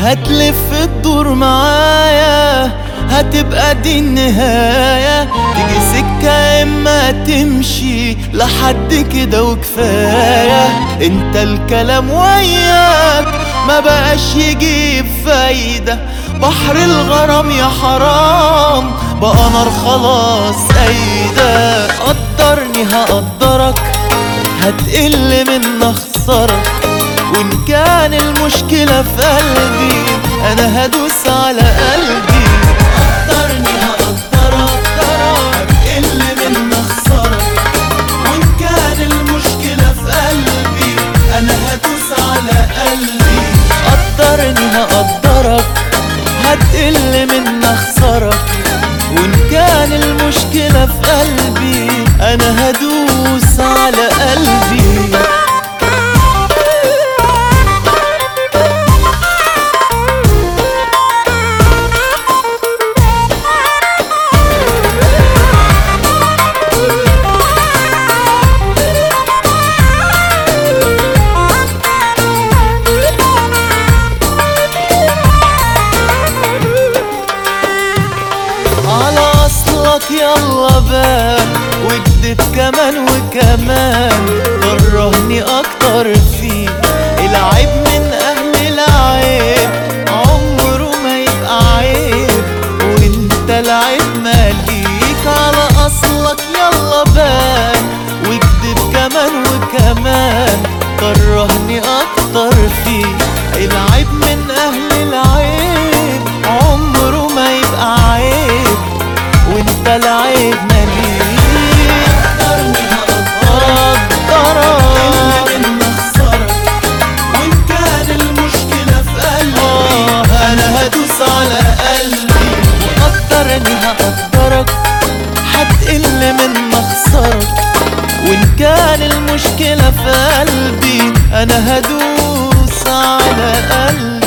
هتلف الدور معايا هتبقى دي النهاية تيجي سكة اما تمشي لحد كده وكفاية انت الكلام وياك ما بقاش يجيب فايدة بحر الغرام يا حرام بقى نار خلاص ايدة قدرني هقدرك هتقل من اخسرك وان كان المشكلة في قلبي انا هدوس على قلبي قدرني هقدرك هتقل من اخسرك وان كان المشكلة في قلبي انا هدوس على قلبي قدرني هقدرك هتقل من اخسرك وان كان المشكلة في قلبي انا هدوس على قلبي على اصلك يلا بان واكدب كمان وكمان كرهني اكتر فيه العيب من اهل العيب عمره ما يبقى عيب وانت العيب ماليك على اصلك يلا بان واكدب كمان وكمان كرهني اكتر فيه العيب من اهل العيب عمره ما يبقى عيب وانت العيب ماليك قدرني هقدرك وان كان المشكلة في قلبي انا هدوس على قلبي وقدرني هقدرك هتقل من مخسرك وان كان المشكلة في قلبي انا هدوس على قلبي